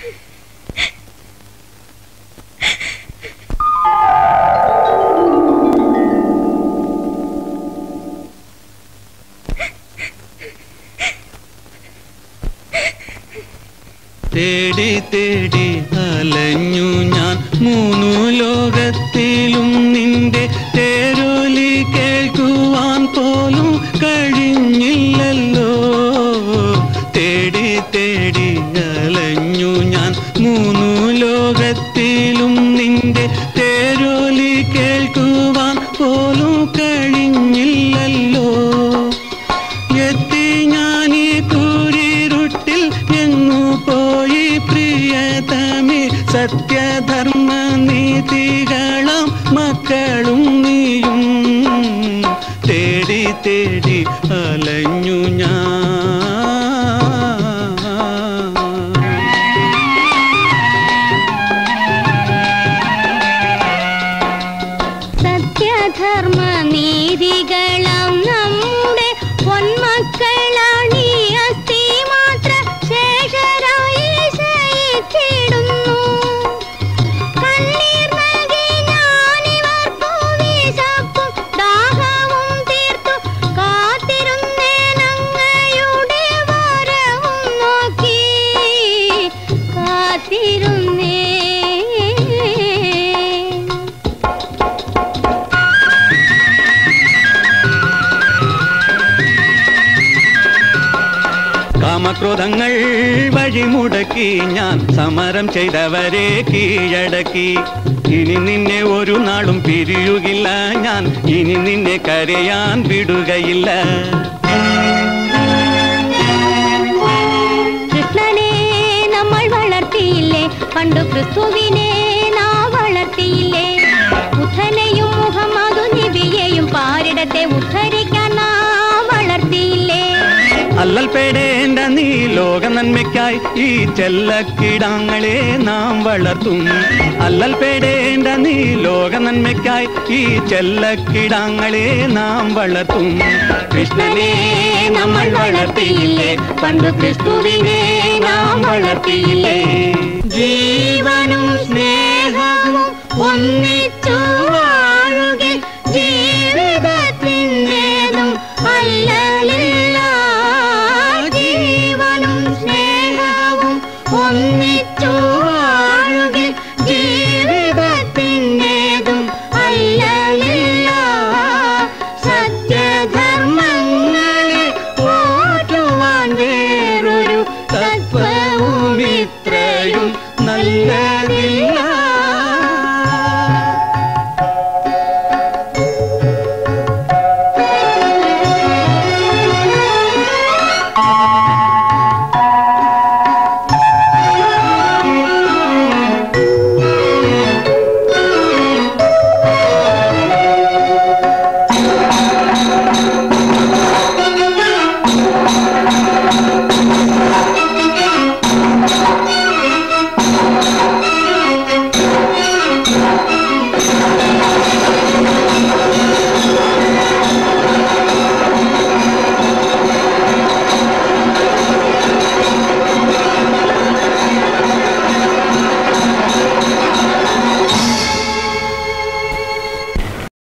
തേടി തേടി അലഞ്ഞു ഞാൻ മൂന്നു ലോകത്തിലും നിന്റെ തേരൊലി കേൾക്കുവാൻ പോലും കഴിഞ്ഞില്ലല്ലോ തേടി തേടി അലഞ്ഞു ഞാൻ മൂന്നു ലോകത്തിലും നിന്റെ തേരൊലി കേൾക്കുവാൻ പോലും കഴിഞ്ഞില്ലല്ലോ എത്തി ഞാനീ കൂരിരുട്ടിൽ എങ്ങു പോയി പ്രിയതമേ സത്യധർമ്മ നീതികളം മക്കളും നീയും തേടി തേടി അലഞ്ഞു ഞാൻ സത്യധർമ്മ നീതികളം നമ്മുടെ പൊന്മക്കളാണീ അസ്ഥി മാത്ര ശേഷരായി ശയിച്ചിടുന്നു കണ്ണീർ നൽകി ഞാനിവർക്കു വിശപ്പും ദാഹവും തീർത്തു കാത്തിരുന്നേനങ്ങയുടെ വരവും നോക്കി കാത്തിരുന്നേ കാമക്രോധങ്ങൾ വഴിമുടക്കി ഞാൻ സമരം ചെയ്തവരെ കീഴടക്കി ഇനി നിന്നെ ഒരു നാളും പിരിയുകില്ല ഞാൻ ഇനി നിന്നെ കരയാൻ വിടുകയില്ല കൃഷ്ണനെ നമ്മൾ വളർത്തിയില്ലേ പണ്ടു ക്രിസ്തുവിനെ നാം വളർത്തിയില്ലേ ബുദ്ധനെയും മുഹമ്മദു നബിയെയും പാരിടത്തെ ഉദ്ധരിക്കാൻ നാം വളർത്തിയില്ലേ അല്ലൽ പേടേണ്ട നീ ലോക നന്മയ്ക്കായി ഈ ചെല്ലക്കിടാങ്ങളെ നാം വളർത്തും അല്ലൽ പേടേണ്ട നീ ലോക നന്മയ്ക്കായി ഈ ചെല്ലക്കിടാങ്ങളെ നാം വളർത്തും കൃഷ്ണനെ നമ്മൾ വളർത്തിയില്ലേ പണ്ട് ക്രിസ്തുവിനെ നാം വളർത്തിയില്ലേ ജീവനും സ്നേഹവും ഒന്നിച്ചു വാഴുകിൽ ജീവിതത്തിൻ്റെതും അല്ലലില്ല ജീവനും സ്നേഹവും ഒന്നിച്ചു വാഴുകിൽ ജീവിതത്തിൻ്റെതും അല്ലലില്ല സത്യധർമ്മങ്ങളെ പോറ്റുവാൻ വേറൊരു തത്വവും ഇത്രയും നല്ല